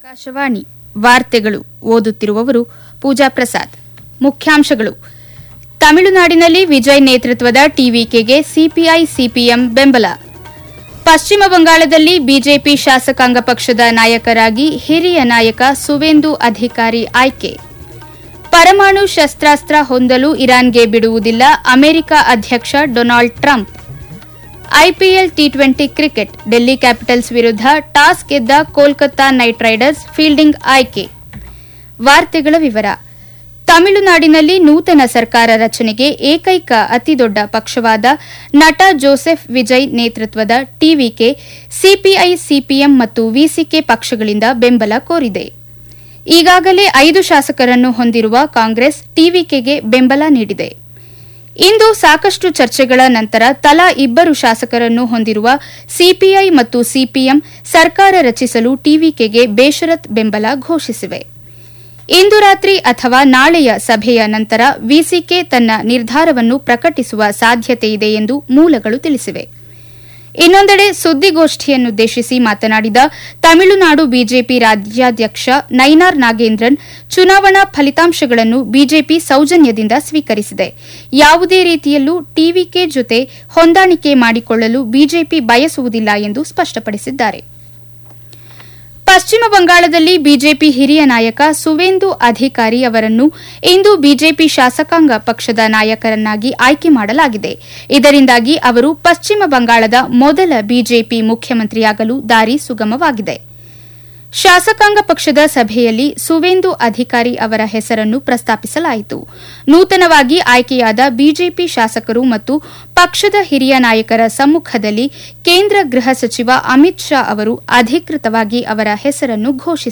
ಆಕಾಶವಾಣಿ ವಾರ್ತೆಗಳು ಓದುತ್ತಿರುವವರು ಪೂಜಾ ಪ್ರಸಾದ್ ಮುಖ್ಯಾಂಶಗಳು ತಮಿಳುನಾಡಿನಲ್ಲಿ ವಿಜಯ್ ನೇತೃತ್ವದ ಟಿವಿಕೆಗೆ ಸಿಪಿಐ ಸಿಪಿಎಂ ಬೆಂಬಲ ಪಶ್ಚಿಮ ಬಂಗಾಳದಲ್ಲಿ ಬಿಜೆಪಿ ಶಾಸಕಾಂಗ ಪಕ್ಷದ ನಾಯಕರಾಗಿ ಹಿರಿಯ ನಾಯಕ ಸುವೇಂದು ಅಧಿಕಾರಿ ಆಯ್ಕೆ ಪರಮಾಣು ಶಸ್ತ್ರಾಸ್ತ್ರ ಹೊಂದಲು ಇರಾನ್ಗೆ ಬಿಡುವುದಿಲ್ಲ ಅಮೆರಿಕ ಅಧ್ಯಕ್ಷ Donald Trump IPL T twenty cricket Delhi Capitals ವಿರುದ್ಧ ಟಾಸ್ ಗೆದ್ದ ಕೋಲ್ಕತಾ ನೈಟ್ ರೈಡರ್ಸ್ ಫೀಲ್ಡಿಂಗ್ ಆಯ್ಕೆ ವಾರ್ತೆಗಳ ವಿವರ ತಮಿಳುನಾಡಿನಲ್ಲಿ ನೂತನ ಸರ್ಕಾರ ರಚನೆಗೆ ಏಕೈಕ ಅತಿದೊಡ್ಡ ಪಕ್ಷವಾದ ನಟ ಜೋಸೆಫ್ ವಿಜಯ್ ನೇತೃತ್ವದ ಟಿವಿಕೆ ಸಿಪಿಐ ಸಿಪಿಎಂ ಮತ್ತು ವಿಸಿಕೆ ಪಕ್ಷಗಳಿಂದ ಬೆಂಬಲ ಕೋರಿದೆ ಈಗಾಗಲೇ ಐದು ಶಾಸಕರನ್ನು ಹೊಂದಿರುವ ಕಾಂಗ್ರೆಸ್ ಟಿವಿಕೆಗೆ ಬೆಂಬಲ ನೀಡಿದೆ ಇಂದು ಸಾಕಷ್ಟು ಚರ್ಚೆಗಳ ನಂತರ ತಲಾ ಇಬ್ಬರು ಶಾಸಕರನ್ನು ಹೊಂದಿರುವ ಸಿಪಿಐ ಮತ್ತು ಸಿಪಿಎಂ ಸರ್ಕಾರ ರಚಿಸಲು ಟಿವಿಕೆಗೆ ಬೇಷರತ್ ಬೆಂಬಲ ಘೋಷಿಸಿವೆ ಇಂದು ರಾತ್ರಿ ಅಥವಾ ನಾಳೆಯ ಸಭೆಯ ನಂತರ ವಿಸಿಕೆ ತನ್ನ ನಿರ್ಧಾರವನ್ನು ಪ್ರಕಟಿಸುವ ಸಾಧ್ಯತೆಯಿದೆ ಎಂದು ಮೂಲಗಳು ತಿಳಿಸಿವೆ ಇನ್ನೊಂದೆಡೆ ಸುದ್ದಿಗೋಷ್ಠಿಯನ್ನುದ್ದೇಶಿಸಿ ಮಾತನಾಡಿದ ತಮಿಳುನಾಡು ಬಿಜೆಪಿ ರಾಜ್ಯಾಧ್ಯಕ್ಷ ನೈನಾರ್ ನಾಗೇಂದ್ರನ್ ಚುನಾವಣಾ ಫಲಿತಾಂಶಗಳನ್ನು ಬಿಜೆಪಿ ಸೌಜನ್ಯದಿಂದ ಸ್ವೀಕರಿಸಿದೆ ಯಾವುದೇ ರೀತಿಯಲ್ಲೂ ಟಿವಿಕೆ ಜೊತೆ ಹೊಂದಾಣಿಕೆ ಮಾಡಿಕೊಳ್ಳಲು ಬಿಜೆಪಿ ಬಯಸುವುದಿಲ್ಲ ಎಂದು ಸ್ಪಷ್ಟಪಡಿಸಿದ್ದಾರೆ ಪಶ್ಚಿಮ ಬಂಗಾಳದಲ್ಲಿ ಬಿಜೆಪಿ ಹಿರಿಯ ನಾಯಕ ಸುವೇಂದು ಅಧಿಕಾರಿ ಅವರನ್ನು ಇಂದು ಬಿಜೆಪಿ ಶಾಸಕಾಂಗ ಪಕ್ಷದ ನಾಯಕರನ್ನಾಗಿ ಆಯ್ಕೆ ಮಾಡಲಾಗಿದೆ ಇದರಿಂದಾಗಿ ಅವರು ಪಶ್ಚಿಮ ಬಂಗಾಳದ ಮೊದಲ ಬಿಜೆಪಿ ಮುಖ್ಯಮಂತ್ರಿಯಾಗಲು ದಾರಿ ಸುಗಮವಾಗಿದೆ ಶಾಸಕಾಂಗ ಪಕ್ಷದ ಸಭೆಯಲ್ಲಿ ಸುವೇಂದು ಅಧಿಕಾರಿ ಅವರ ಹೆಸರನ್ನು ಪ್ರಸ್ತಾಪಿಸಲಾಯಿತು ನೂತನವಾಗಿ ಆಯ್ಕೆಯಾದ ಬಿಜೆಪಿ ಶಾಸಕರು ಮತ್ತು ಪಕ್ಷದ ಹಿರಿಯ ನಾಯಕರ ಸಮ್ಮುಖದಲ್ಲಿ ಕೇಂದ್ರ ಗೃಹ ಸಚಿವ ಅಮಿತ್ ಶಾ ಅವರು ಅಧಿಕೃತವಾಗಿ ಅವರ ಹೆಸರನ್ನು ಘೋಷಿಸಿದರು